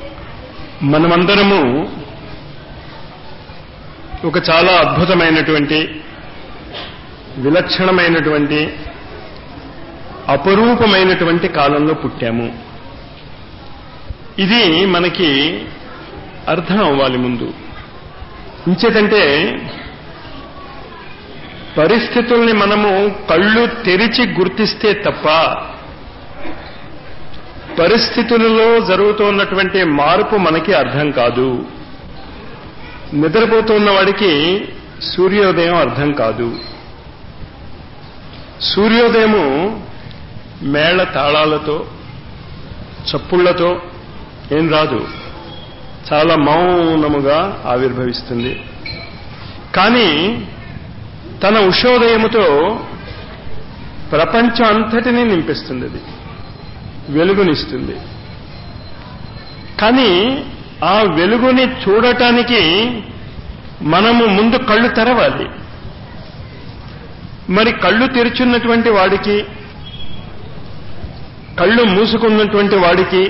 మనమందరము ఒక చాలా అద్భుతమైనటువంటి విలక్షణమైనటువంటి అపరూపమైనటువంటి కాలంలో పుట్టాము ఇది మనకి అర్థం అవ్వాలి ముందు ఇంచేతంటే పరిస్థితుల్ని మనము కళ్ళు తెరిచి గుర్తిస్తే తప్ప పరిస్థితులలో జరుగుతున్నటువంటి మార్పు మనకి అర్థం కాదు నిద్రపోతున్న వాడికి సూర్యోదయం అర్థం కాదు సూర్యోదయము మేళ తాళాలతో చప్పుళ్లతో ఏం రాదు చాలా మౌనముగా ఆవిర్భవిస్తుంది కానీ తన ఉషోదయముతో ప్రపంచం అంతటినీ నింపిస్తుంది అది వెలుగునిస్తుంది కానీ ఆ వెలుగుని చూడటానికి మనము ముందు కళ్ళు తెరవాలి మరి కళ్ళు తెరుచున్నటువంటి వాడికి కళ్ళు మూసుకున్నటువంటి వాడికి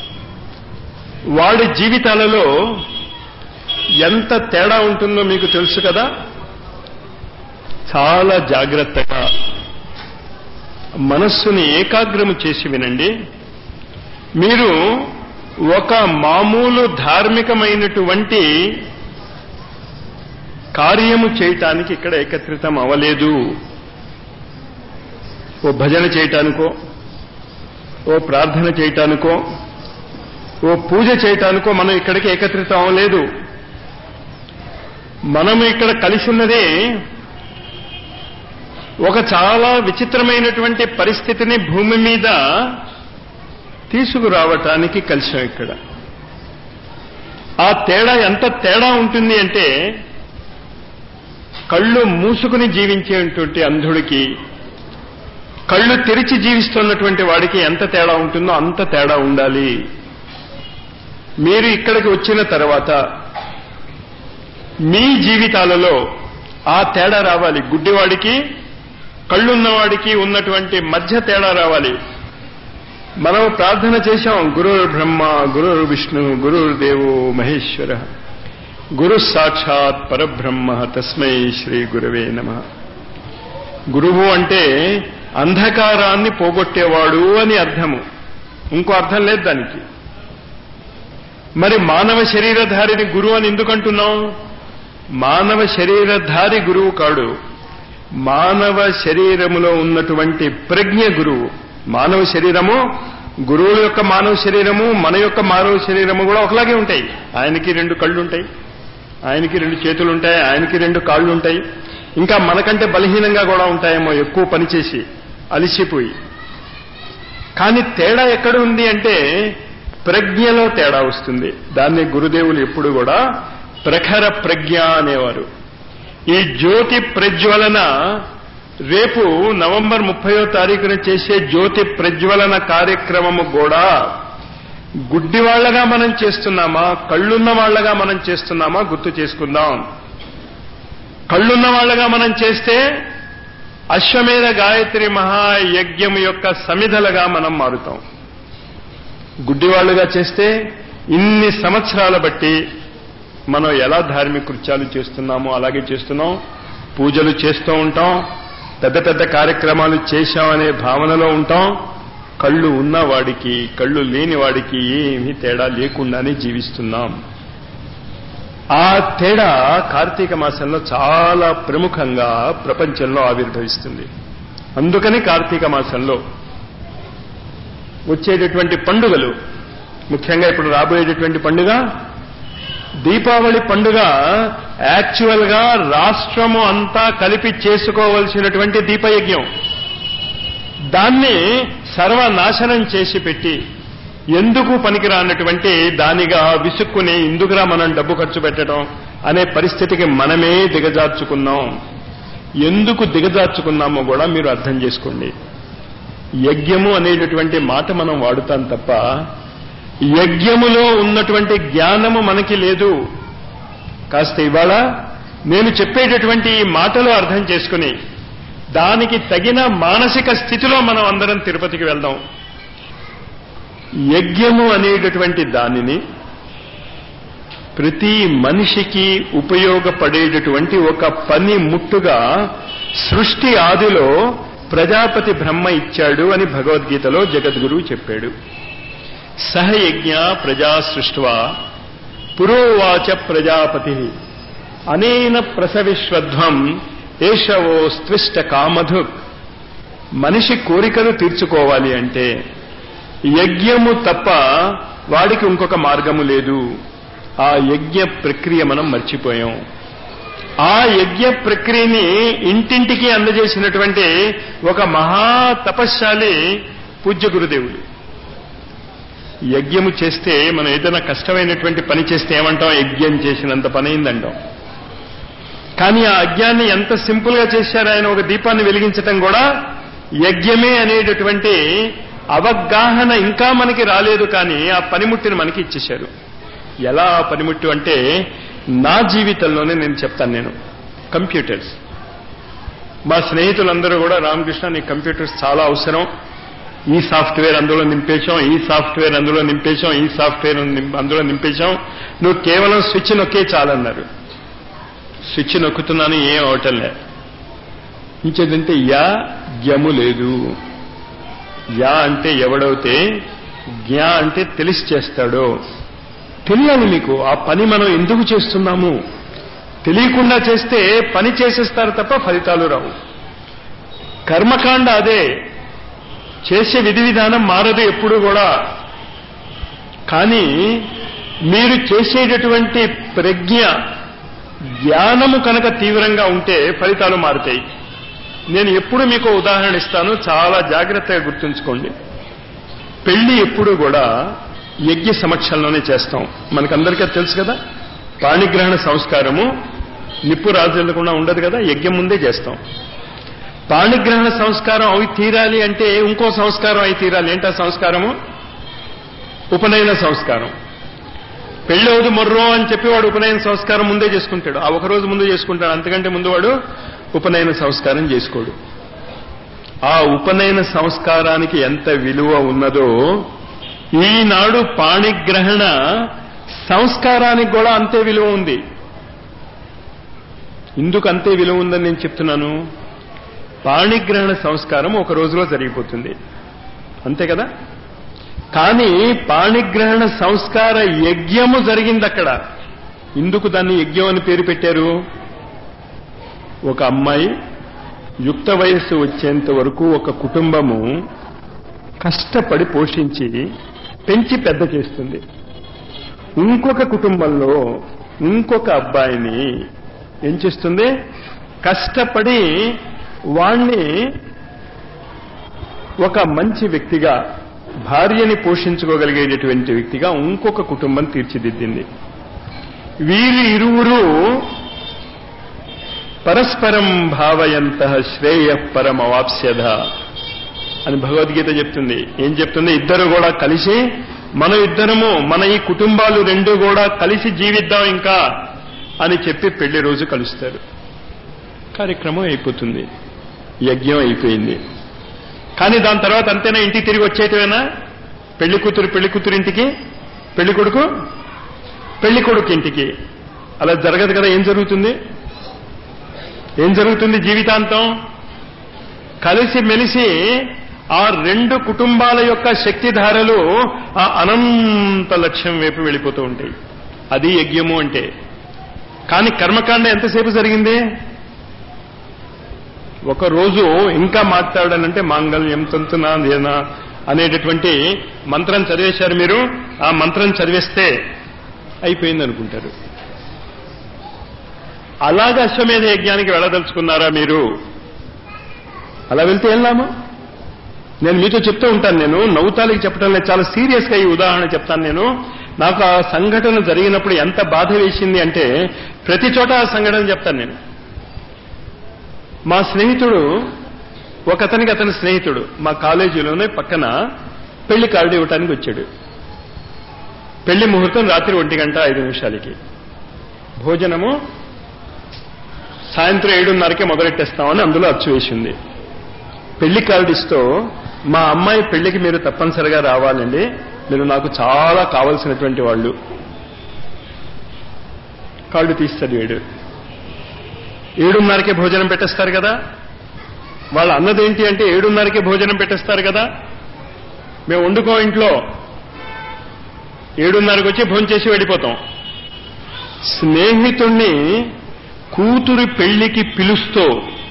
వాడి జీవితాలలో ఎంత తేడా ఉంటుందో మీకు తెలుసు కదా చాలా జాగ్రత్తగా మనస్సుని ఏకాగ్రము చేసి వినండి మీరు ఒక మామూలు ధార్మికమైనటువంటి కార్యము చేయటానికి ఇక్కడ ఏకత్రితం అవ్వలేదు ఓ భజన చేయటానికో ఓ ప్రార్థన చేయటానికో ఓ పూజ చేయటానికో మనం ఇక్కడికి ఏకత్రితం అవ్వలేదు మనం ఇక్కడ కలిసి ఉన్నదే ఒక చాలా విచిత్రమైనటువంటి పరిస్థితిని భూమి మీద తీసుకురావటానికి కలిసాం ఇక్కడ ఆ తేడా ఎంత తేడా ఉంటుంది అంటే కళ్ళు మూసుకుని జీవించేటువంటి అంధుడికి కళ్ళు తెరిచి జీవిస్తున్నటువంటి వాడికి ఎంత తేడా ఉంటుందో అంత తేడా ఉండాలి మీరు ఇక్కడికి వచ్చిన తర్వాత మీ జీవితాలలో ఆ తేడా రావాలి గుడ్డివాడికి కళ్ళున్నవాడికి ఉన్నటువంటి మధ్య తేడా రావాలి మనం ప్రార్థన చేశాం గురుర్ బ్రహ్మ గురుర్ విష్ణు గురుర్ దేవో మహేశ్వర గురు సాక్షాత్ పరబ్రహ్మ తస్మై శ్రీ గురవే నమ గురువు అంటే అంధకారాన్ని పోగొట్టేవాడు అని అర్థము ఇంకో అర్థం లేదు దానికి మరి మానవ శరీరధారిని గురువు అని ఎందుకంటున్నాం మానవ శరీరధారి గురువు కాడు మానవ శరీరములో ఉన్నటువంటి ప్రజ్ఞ గురువు మానవ శరీరము గురువుల యొక్క మానవ శరీరము మన యొక్క మానవ శరీరము కూడా ఒకలాగే ఉంటాయి ఆయనకి రెండు కళ్ళు ఉంటాయి ఆయనకి రెండు చేతులు ఉంటాయి ఆయనకి రెండు కాళ్ళు ఉంటాయి ఇంకా మనకంటే బలహీనంగా కూడా ఉంటాయేమో ఎక్కువ పనిచేసి అలిసిపోయి కానీ తేడా ఎక్కడ ఉంది అంటే ప్రజ్ఞలో తేడా వస్తుంది దాన్ని గురుదేవులు ఎప్పుడు కూడా ప్రఖర ప్రజ్ఞ అనేవారు ఈ జ్యోతి ప్రజ్వలన రేపు నవంబర్ ముప్పయో తారీఖున చేసే జ్యోతి ప్రజ్వలన కార్యక్రమము కూడా గుడ్డి వాళ్లగా మనం చేస్తున్నామా కళ్ళున్న వాళ్లగా మనం చేస్తున్నామా గుర్తు చేసుకుందాం కళ్ళున్న వాళ్లగా మనం చేస్తే అశ్వమేధ గాయత్రి మహాయజ్ఞం యొక్క సమిధలుగా మనం మారుతాం గుడ్డివాళ్లుగా చేస్తే ఇన్ని సంవత్సరాల బట్టి మనం ఎలా ధార్మిక కృత్యాలు చేస్తున్నామో అలాగే చేస్తున్నాం పూజలు చేస్తూ ఉంటాం పెద్ద పెద్ద కార్యక్రమాలు చేశామనే భావనలో ఉంటాం కళ్ళు ఉన్నవాడికి కళ్ళు లేని వాడికి ఏమీ తేడా లేకుండానే జీవిస్తున్నాం ఆ తేడా కార్తీక మాసంలో చాలా ప్రముఖంగా ప్రపంచంలో ఆవిర్భవిస్తుంది అందుకని కార్తీక మాసంలో వచ్చేటటువంటి పండుగలు ముఖ్యంగా ఇప్పుడు రాబోయేటటువంటి పండుగ దీపావళి పండుగ యాక్చువల్ గా రాష్ట్రము అంతా కలిపి చేసుకోవలసినటువంటి దీపయజ్ఞం దాన్ని సర్వనాశనం చేసి పెట్టి ఎందుకు పనికిరానటువంటి దానిగా విసుక్కుని ఇందుకురా మనం డబ్బు ఖర్చు పెట్టడం అనే పరిస్థితికి మనమే దిగజార్చుకున్నాం ఎందుకు దిగజార్చుకున్నామో కూడా మీరు అర్థం చేసుకోండి యజ్ఞము అనేటటువంటి మాట మనం వాడుతాం తప్ప యజ్ఞములో ఉన్నటువంటి జ్ఞానము మనకి లేదు కాస్త ఇవాళ నేను చెప్పేటటువంటి ఈ మాటలు అర్థం చేసుకుని దానికి తగిన మానసిక స్థితిలో మనం అందరం తిరుపతికి వెళ్దాం యజ్ఞము అనేటటువంటి దానిని ప్రతి మనిషికి ఉపయోగపడేటటువంటి ఒక పని ముట్టుగా సృష్టి ఆదిలో ప్రజాపతి బ్రహ్మ ఇచ్చాడు అని భగవద్గీతలో జగద్గురువు చెప్పాడు సహయజ్ఞ ప్రజా సృష్వా పురోవాచ ప్రజాపతి అనేన ప్రసవిశ్వధ్వం ఏషవోస్త్విష్ట కామధు మనిషి కోరికలు తీర్చుకోవాలి అంటే యజ్ఞము తప్ప వాడికి ఇంకొక మార్గము లేదు ఆ యజ్ఞ ప్రక్రియ మనం మర్చిపోయాం ఆ యజ్ఞ ప్రక్రియని ఇంటింటికి అందజేసినటువంటి ఒక మహా తపశ్శాలి పూజ్య గురుదేవుడు యజ్ఞము చేస్తే మనం ఏదైనా కష్టమైనటువంటి పని చేస్తే ఏమంటాం యజ్ఞం చేసినంత పని అయిందంటాం కానీ ఆ యజ్ఞాన్ని ఎంత సింపుల్ గా చేశారు ఆయన ఒక దీపాన్ని వెలిగించటం కూడా యజ్ఞమే అనేటటువంటి అవగాహన ఇంకా మనకి రాలేదు కానీ ఆ పనిముట్టిని మనకి ఇచ్చేశారు ఎలా ఆ పనిముట్టు అంటే నా జీవితంలోనే నేను చెప్తాను నేను కంప్యూటర్స్ మా స్నేహితులందరూ కూడా రామకృష్ణ నీ కంప్యూటర్స్ చాలా అవసరం ఈ సాఫ్ట్వేర్ అందులో నింపేశాం ఈ సాఫ్ట్వేర్ అందులో నింపేశాం ఈ సాఫ్ట్వేర్ అందులో నింపేశాం నువ్వు కేవలం స్విచ్ నొక్కే చాలన్నారు స్విచ్ నొక్కుతున్నాను ఏం అవటం లే ఇంకేదంటే యా జ్ఞము లేదు యా అంటే ఎవడవుతే జ్ఞా అంటే తెలిసి చేస్తాడో తెలియాలి మీకు ఆ పని మనం ఎందుకు చేస్తున్నాము తెలియకుండా చేస్తే పని చేసేస్తారు తప్ప ఫలితాలు రావు కర్మకాండ అదే చేసే విధి విధానం మారదు ఎప్పుడు కూడా కానీ మీరు చేసేటటువంటి ప్రజ్ఞ జ్ఞానము కనుక తీవ్రంగా ఉంటే ఫలితాలు మారుతాయి నేను ఎప్పుడు మీకు ఉదాహరణ ఇస్తాను చాలా జాగ్రత్తగా గుర్తుంచుకోండి పెళ్లి ఎప్పుడు కూడా యజ్ఞ సమక్షంలోనే చేస్తాం మనకందరికీ తెలుసు కదా పాణిగ్రహణ సంస్కారము నిప్పు రాజులకుండా ఉండదు కదా యజ్ఞం ముందే చేస్తాం పాణిగ్రహణ సంస్కారం అవి తీరాలి అంటే ఇంకో సంస్కారం అయి తీరాలి ఏంటా సంస్కారము ఉపనయన సంస్కారం పెళ్ళవదు మొర్రో అని చెప్పి వాడు ఉపనయన సంస్కారం ముందే చేసుకుంటాడు ఆ ఒక రోజు ముందు చేసుకుంటాడు అంతకంటే ముందు వాడు ఉపనయన సంస్కారం చేసుకోడు ఆ ఉపనయన సంస్కారానికి ఎంత విలువ ఉన్నదో ఈనాడు పాణిగ్రహణ సంస్కారానికి కూడా అంతే విలువ ఉంది ఇందుకు అంతే విలువ ఉందని నేను చెప్తున్నాను పాణిగ్రహణ సంస్కారం ఒక రోజులో జరిగిపోతుంది అంతే కదా కానీ పాణిగ్రహణ సంస్కార యజ్ఞము జరిగింది అక్కడ ఇందుకు దాన్ని యజ్ఞం అని పేరు పెట్టారు ఒక అమ్మాయి యుక్త వయస్సు వచ్చేంత వరకు ఒక కుటుంబము కష్టపడి పోషించి పెంచి పెద్ద చేస్తుంది ఇంకొక కుటుంబంలో ఇంకొక అబ్బాయిని ఏం చేస్తుంది కష్టపడి వాణ్ణి ఒక మంచి వ్యక్తిగా భార్యని పోషించుకోగలిగేటటువంటి వ్యక్తిగా ఇంకొక కుటుంబం తీర్చిదిద్దింది వీరి ఇరువురు పరస్పరం భావయంత శ్రేయ పరమవాప్స్యధ అని భగవద్గీత చెప్తుంది ఏం చెప్తుంది ఇద్దరు కూడా కలిసి మన ఇద్దరము మన ఈ కుటుంబాలు రెండు కూడా కలిసి జీవిద్దాం ఇంకా అని చెప్పి పెళ్లి రోజు కలుస్తారు కార్యక్రమం అయిపోతుంది యజ్ఞం అయిపోయింది కానీ దాని తర్వాత అంతేనా ఇంటికి తిరిగి వచ్చేటవేనా పెళ్లి కూతురు పెళ్లి కూతురు ఇంటికి పెళ్లి కొడుకు పెళ్లి కొడుకు ఇంటికి అలా జరగదు కదా ఏం జరుగుతుంది ఏం జరుగుతుంది జీవితాంతం కలిసి మెలిసి ఆ రెండు కుటుంబాల యొక్క శక్తిధారలు ఆ అనంత లక్ష్యం వైపు వెళ్ళిపోతూ ఉంటాయి అది యజ్ఞము అంటే కానీ కర్మకాండ ఎంతసేపు జరిగింది ఒక రోజు ఇంకా మాట్లాడాలంటే మాంగళ్యం తంతునా దేనా అనేటటువంటి మంత్రం చదివేశారు మీరు ఆ మంత్రం చదివేస్తే అయిపోయింది అనుకుంటారు అలాగా అశ్వమేధ యజ్ఞానికి వెళ్ళదలుచుకున్నారా మీరు అలా వెళ్తే ఏం లాభం నేను మీతో చెప్తూ ఉంటాను నేను నవ్వుతాలకి చెప్పడం లేదు చాలా సీరియస్ గా ఈ ఉదాహరణ చెప్తాను నేను నాకు ఆ సంఘటన జరిగినప్పుడు ఎంత బాధ వేసింది అంటే ప్రతి చోట ఆ సంఘటన చెప్తాను నేను మా స్నేహితుడు ఒక అతనికి అతని స్నేహితుడు మా కాలేజీలోనే పక్కన పెళ్లి కార్డు ఇవ్వటానికి వచ్చాడు పెళ్లి ముహూర్తం రాత్రి ఒంటి గంట ఐదు నిమిషాలకి భోజనము సాయంత్రం ఏడున్నరకే మొదలెట్టేస్తామని అందులో అచ్చు వేసింది పెళ్లి కార్డు ఇస్తూ మా అమ్మాయి పెళ్లికి మీరు తప్పనిసరిగా రావాలండి మీరు నాకు చాలా కావలసినటువంటి వాళ్ళు కాళ్ళు తీస్తాడు వీడు ఏడున్నరకే భోజనం పెట్టేస్తారు కదా వాళ్ళ అన్నదేంటి అంటే ఏడున్నరకే భోజనం పెట్టేస్తారు కదా మేము వండుకో ఇంట్లో ఏడున్నరకు వచ్చి భోంచేసి వెళ్ళిపోతాం స్నేహితుణ్ణి కూతురు పెళ్లికి పిలుస్తూ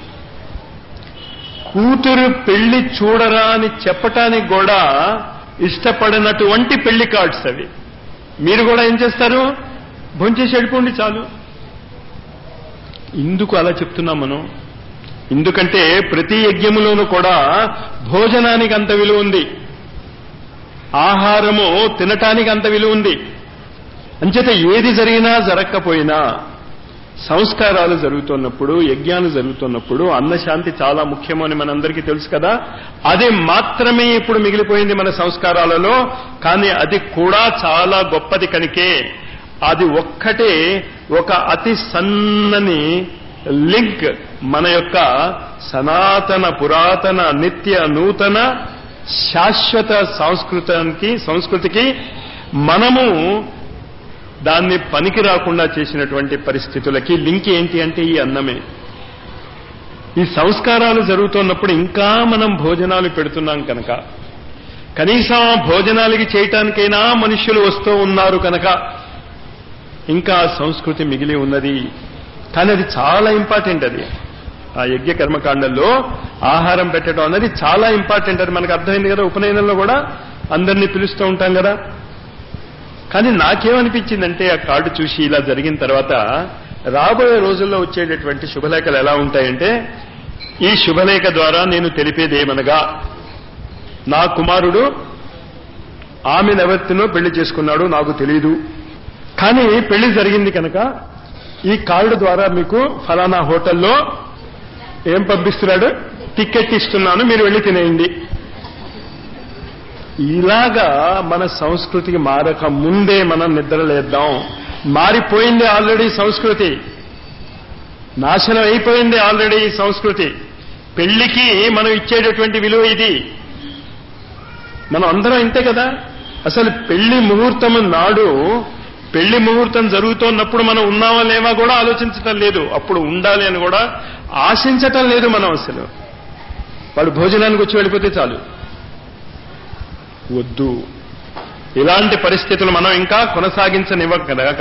కూతురు పెళ్లి చూడరా అని చెప్పటానికి కూడా ఇష్టపడినటువంటి పెళ్లి కార్డ్స్ అవి మీరు కూడా ఏం చేస్తారు భోంచేసి వెళ్ళిపోండి చాలు ఇందుకు అలా చెప్తున్నాం మనం ఎందుకంటే ప్రతి యజ్ఞములోనూ కూడా భోజనానికి అంత విలువ ఉంది ఆహారము తినటానికి అంత విలువ ఉంది అంచేత ఏది జరిగినా జరగకపోయినా సంస్కారాలు జరుగుతున్నప్పుడు యజ్ఞాలు జరుగుతున్నప్పుడు అన్నశాంతి చాలా ముఖ్యము అని మనందరికీ తెలుసు కదా అది మాత్రమే ఇప్పుడు మిగిలిపోయింది మన సంస్కారాలలో కానీ అది కూడా చాలా గొప్పది కనుకే అది ఒక్కటే ఒక అతి సన్నని లింక్ మన యొక్క సనాతన పురాతన నిత్య నూతన శాశ్వత సంస్కృతానికి సంస్కృతికి మనము దాన్ని పనికి రాకుండా చేసినటువంటి పరిస్థితులకి లింక్ ఏంటి అంటే ఈ అన్నమే ఈ సంస్కారాలు జరుగుతున్నప్పుడు ఇంకా మనం భోజనాలు పెడుతున్నాం కనుక కనీసం ఆ భోజనాలకి చేయటానికైనా మనుష్యులు వస్తూ ఉన్నారు కనుక ఇంకా ఆ సంస్కృతి మిగిలి ఉన్నది కానీ అది చాలా ఇంపార్టెంట్ అది ఆ యజ్ఞ కర్మకాండంలో ఆహారం పెట్టడం అనేది చాలా ఇంపార్టెంట్ అది మనకు అర్థమైంది కదా ఉపనయనంలో కూడా అందరినీ పిలుస్తూ ఉంటాం కదా కానీ నాకేమనిపించిందంటే ఆ కార్డు చూసి ఇలా జరిగిన తర్వాత రాబోయే రోజుల్లో వచ్చేటటువంటి శుభలేఖలు ఎలా ఉంటాయంటే ఈ శుభలేఖ ద్వారా నేను తెలిపేదేమనగా నా కుమారుడు ఆమె నెవెత్తినో పెళ్లి చేసుకున్నాడు నాకు తెలియదు కానీ పెళ్లి జరిగింది కనుక ఈ కార్డు ద్వారా మీకు ఫలానా హోటల్లో ఏం పంపిస్తున్నాడు టికెట్ ఇస్తున్నాను మీరు వెళ్ళి తినేయండి ఇలాగా మన సంస్కృతికి మారక ముందే మనం నిద్రలేద్దాం మారిపోయింది ఆల్రెడీ సంస్కృతి నాశనం అయిపోయింది ఆల్రెడీ ఈ సంస్కృతి పెళ్లికి మనం ఇచ్చేటటువంటి విలువ ఇది మనం అందరం ఇంతే కదా అసలు పెళ్లి ముహూర్తం నాడు పెళ్లి ముహూర్తం జరుగుతున్నప్పుడు మనం ఉన్నామా లేవా కూడా ఆలోచించటం లేదు అప్పుడు ఉండాలి అని కూడా ఆశించటం లేదు మనం అసలు వాడు భోజనానికి వచ్చి వెళ్ళిపోతే చాలు వద్దు ఇలాంటి పరిస్థితులు మనం ఇంకా కొనసాగించనివ్వగలగక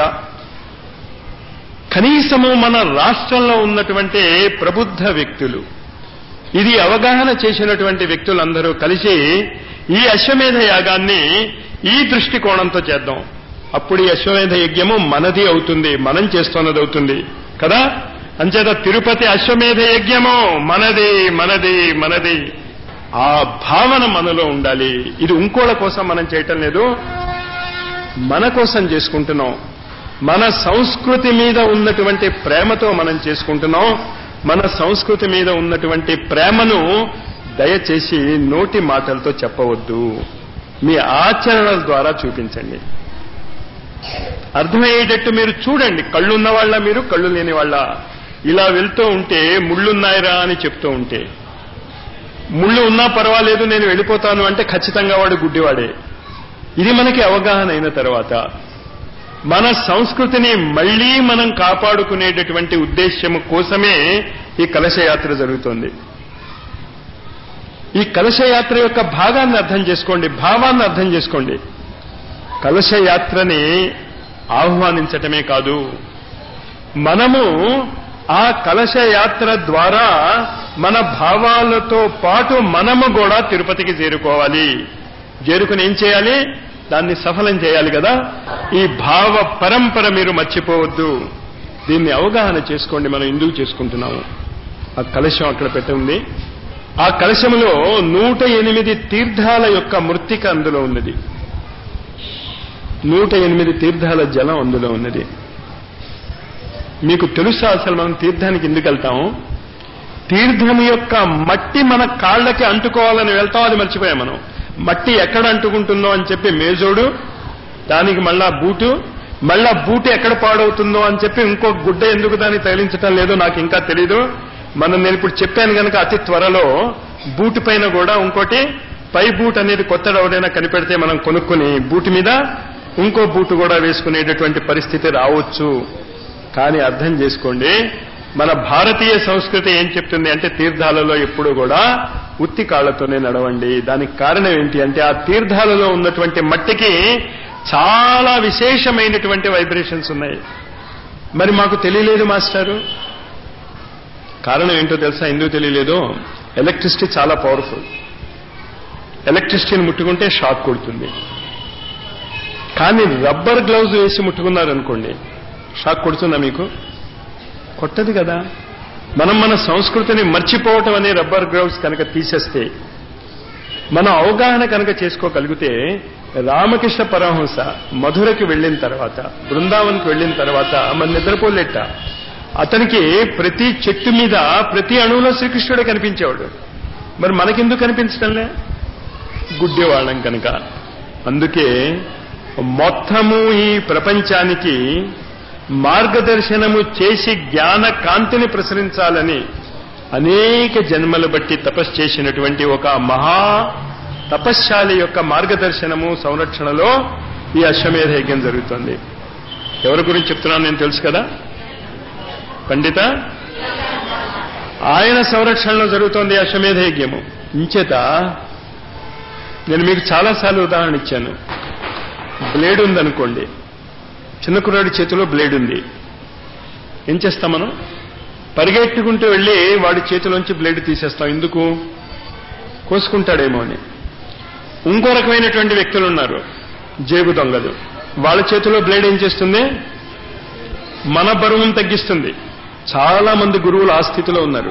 కనీసము మన రాష్ట్రంలో ఉన్నటువంటి ప్రబుద్ధ వ్యక్తులు ఇది అవగాహన చేసినటువంటి వ్యక్తులందరూ కలిసి ఈ అశ్వమేధ యాగాన్ని ఈ దృష్టికోణంతో చేద్దాం అప్పుడు ఈ అశ్వమేధ యజ్ఞము మనది అవుతుంది మనం చేస్తున్నది అవుతుంది కదా అంచేత తిరుపతి అశ్వమేధ యజ్ఞము మనది మనది మనది ఆ భావన మనలో ఉండాలి ఇది ఇంకోళ్ళ కోసం మనం చేయటం లేదు మన కోసం చేసుకుంటున్నాం మన సంస్కృతి మీద ఉన్నటువంటి ప్రేమతో మనం చేసుకుంటున్నాం మన సంస్కృతి మీద ఉన్నటువంటి ప్రేమను దయచేసి నోటి మాటలతో చెప్పవద్దు మీ ఆచరణల ద్వారా చూపించండి అర్థమయ్యేటట్టు మీరు చూడండి కళ్ళున్న వాళ్ళ మీరు కళ్ళు లేని వాళ్ళ ఇలా వెళ్తూ ఉంటే ముళ్ళున్నాయిరా అని చెప్తూ ఉంటే ముళ్ళు ఉన్నా పర్వాలేదు నేను వెళ్ళిపోతాను అంటే ఖచ్చితంగా వాడు గుడ్డివాడే ఇది మనకి అవగాహన అయిన తర్వాత మన సంస్కృతిని మళ్లీ మనం కాపాడుకునేటటువంటి ఉద్దేశ్యము కోసమే ఈ కలశయాత్ర జరుగుతోంది ఈ కలశయాత్ర యొక్క భాగాన్ని అర్థం చేసుకోండి భావాన్ని అర్థం చేసుకోండి కలశయాత్రని ఆహ్వానించటమే కాదు మనము ఆ కలశయాత్ర ద్వారా మన భావాలతో పాటు మనము కూడా తిరుపతికి చేరుకోవాలి చేరుకుని ఏం చేయాలి దాన్ని సఫలం చేయాలి కదా ఈ భావ పరంపర మీరు మర్చిపోవద్దు దీన్ని అవగాహన చేసుకోండి మనం ఎందుకు చేసుకుంటున్నాము ఆ కలశం అక్కడ పెట్టి ఉంది ఆ కలశంలో నూట ఎనిమిది తీర్థాల యొక్క మృత్తిక అందులో ఉన్నది నూట ఎనిమిది తీర్థాల జలం అందులో ఉన్నది మీకు తెలుసా అసలు మనం తీర్థానికి ఎందుకు వెళ్తాము తీర్థం యొక్క మట్టి మన కాళ్ళకి అంటుకోవాలని వెళ్తాం అది మర్చిపోయాం మనం మట్టి ఎక్కడ అంటుకుంటుందో అని చెప్పి మేజోడు దానికి మళ్ళా బూటు మళ్ళా బూటు ఎక్కడ పాడవుతుందో అని చెప్పి ఇంకో గుడ్డ ఎందుకు దాన్ని తగిలించటం లేదో నాకు ఇంకా తెలీదు మనం నేను ఇప్పుడు చెప్పాను కనుక అతి త్వరలో బూటు పైన కూడా ఇంకోటి పై బూట్ అనేది కొత్త ఎవరైనా కనిపెడితే మనం కొనుక్కుని బూటు మీద ఇంకో బూటు కూడా వేసుకునేటటువంటి పరిస్థితి రావచ్చు కానీ అర్థం చేసుకోండి మన భారతీయ సంస్కృతి ఏం చెప్తుంది అంటే తీర్థాలలో ఎప్పుడు కూడా ఉత్తి కాళ్లతోనే నడవండి దానికి కారణం ఏంటి అంటే ఆ తీర్థాలలో ఉన్నటువంటి మట్టికి చాలా విశేషమైనటువంటి వైబ్రేషన్స్ ఉన్నాయి మరి మాకు తెలియలేదు మాస్టారు కారణం ఏంటో తెలుసా ఎందుకు తెలియలేదు ఎలక్ట్రిసిటీ చాలా పవర్ఫుల్ ఎలక్ట్రిసిటీని ముట్టుకుంటే షాక్ కొడుతుంది కానీ రబ్బర్ గ్లౌజ్ వేసి ముట్టుకున్నారనుకోండి షాక్ కొడుతుందా మీకు కొట్టదు కదా మనం మన సంస్కృతిని మర్చిపోవటం అనే రబ్బర్ గ్లౌజ్ కనుక తీసేస్తే మనం అవగాహన కనుక చేసుకోగలిగితే రామకృష్ణ పరమహంస మధురకి వెళ్ళిన తర్వాత బృందావన్కి వెళ్ళిన తర్వాత మన నిద్రపోలేట అతనికి ప్రతి చెట్టు మీద ప్రతి అణువులో శ్రీకృష్ణుడే కనిపించేవాడు మరి మనకెందుకు కనిపించడంలే గుడ్డివాళ్ళం కనుక అందుకే మొత్తము ఈ ప్రపంచానికి మార్గదర్శనము చేసి జ్ఞాన కాంతిని ప్రసరించాలని అనేక జన్మలు బట్టి తపస్సు చేసినటువంటి ఒక మహా తపశ్శాలి యొక్క మార్గదర్శనము సంరక్షణలో ఈ అశ్వమేధ యజ్ఞం జరుగుతుంది ఎవరి గురించి చెప్తున్నాను నేను తెలుసు కదా పండిత ఆయన సంరక్షణలో జరుగుతోంది అశ్వమేధ యజ్ఞము ఇంచేత నేను మీకు చాలాసార్లు ఉదాహరణ ఇచ్చాను బ్లేడ్ ఉందనుకోండి చిన్న కుర్రాడి చేతిలో బ్లేడ్ ఉంది ఏం చేస్తాం మనం పరిగెట్టుకుంటూ వెళ్ళి వాడి చేతిలోంచి బ్లేడ్ తీసేస్తాం ఎందుకు కోసుకుంటాడేమో అని ఇంకో రకమైనటువంటి వ్యక్తులు ఉన్నారు జేబు దొంగలు వాళ్ళ చేతిలో బ్లేడ్ ఏం చేస్తుంది మన బరువును తగ్గిస్తుంది చాలా మంది గురువులు ఆ స్థితిలో ఉన్నారు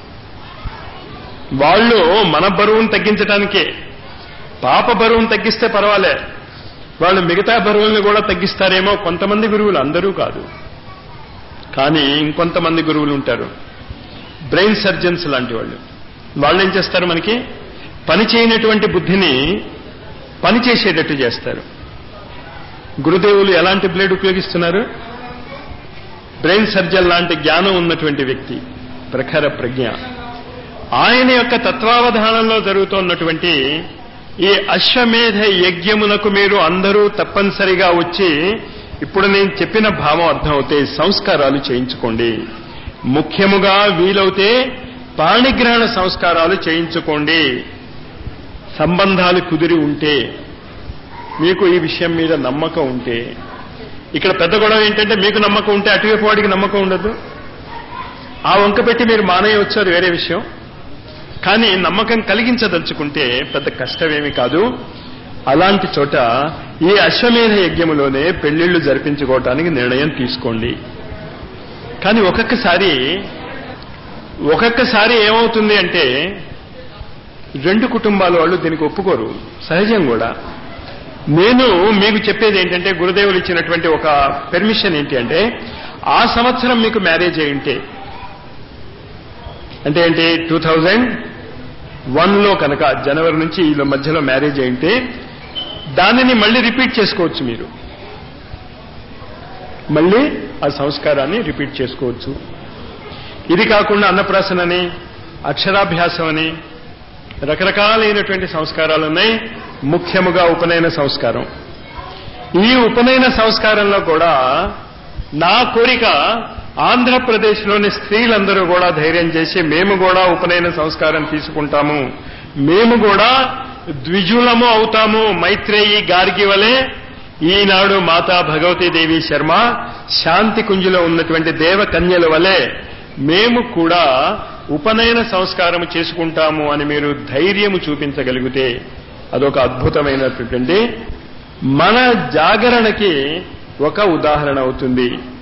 వాళ్ళు మన బరువును తగ్గించడానికే పాప బరువును తగ్గిస్తే పర్వాలే వాళ్ళు మిగతా బరువుల్ని కూడా తగ్గిస్తారేమో కొంతమంది గురువులు అందరూ కాదు కానీ ఇంకొంతమంది గురువులు ఉంటారు బ్రెయిన్ సర్జన్స్ లాంటి వాళ్ళు వాళ్ళు ఏం చేస్తారు మనకి పని చేయనటువంటి బుద్ధిని పని చేసేటట్టు చేస్తారు గురుదేవులు ఎలాంటి బ్లేడ్ ఉపయోగిస్తున్నారు బ్రెయిన్ సర్జన్ లాంటి జ్ఞానం ఉన్నటువంటి వ్యక్తి ప్రఖర ప్రజ్ఞ ఆయన యొక్క తత్వావధానంలో జరుగుతున్నటువంటి ఈ అశ్వమేధ యజ్ఞమునకు మీరు అందరూ తప్పనిసరిగా వచ్చి ఇప్పుడు నేను చెప్పిన భావం అర్థమవుతే సంస్కారాలు చేయించుకోండి ముఖ్యముగా వీలవుతే పాణిగ్రహణ సంస్కారాలు చేయించుకోండి సంబంధాలు కుదిరి ఉంటే మీకు ఈ విషయం మీద నమ్మకం ఉంటే ఇక్కడ పెద్ద గొడవ ఏంటంటే మీకు నమ్మకం ఉంటే అటువైపు వాడికి నమ్మకం ఉండదు ఆ వంక పెట్టి మీరు మానేయవచ్చు అది వేరే విషయం కానీ నమ్మకం కలిగించదలుచుకుంటే పెద్ద కష్టమేమి కాదు అలాంటి చోట ఈ అశ్వమేధ యజ్ఞములోనే పెళ్లిళ్లు జరిపించుకోవటానికి నిర్ణయం తీసుకోండి కానీ ఒక్కొక్కసారి ఒక్కొక్కసారి ఏమవుతుంది అంటే రెండు కుటుంబాల వాళ్ళు దీనికి ఒప్పుకోరు సహజం కూడా నేను మీకు చెప్పేది ఏంటంటే గురుదేవులు ఇచ్చినటువంటి ఒక పెర్మిషన్ ఏంటి అంటే ఆ సంవత్సరం మీకు మ్యారేజ్ అయి ఉంటే అంటే ఏంటి టూ థౌజండ్ వన్లో కనుక జనవరి నుంచి ఈ మధ్యలో మ్యారేజ్ అయింటే దానిని మళ్ళీ రిపీట్ చేసుకోవచ్చు మీరు మళ్ళీ ఆ సంస్కారాన్ని రిపీట్ చేసుకోవచ్చు ఇది కాకుండా అన్నప్రాసనని అక్షరాభ్యాసం అని రకరకాలైనటువంటి సంస్కారాలు ఉన్నాయి ముఖ్యముగా ఉపనయన సంస్కారం ఈ ఉపనయన సంస్కారంలో కూడా నా కోరిక ఆంధ్రప్రదేశ్లోని స్త్రీలందరూ కూడా ధైర్యం చేసి మేము కూడా ఉపనయన సంస్కారం తీసుకుంటాము మేము కూడా ద్విజులము అవుతాము మైత్రేయి గార్గి వలె ఈనాడు మాతా భగవతీదేవి శర్మ శాంతి కుంజులో ఉన్నటువంటి దేవకన్యల వలె మేము కూడా ఉపనయన సంస్కారం చేసుకుంటాము అని మీరు ధైర్యము చూపించగలిగితే అదొక అద్భుతమైనటువంటి మన జాగరణకి ఒక ఉదాహరణ అవుతుంది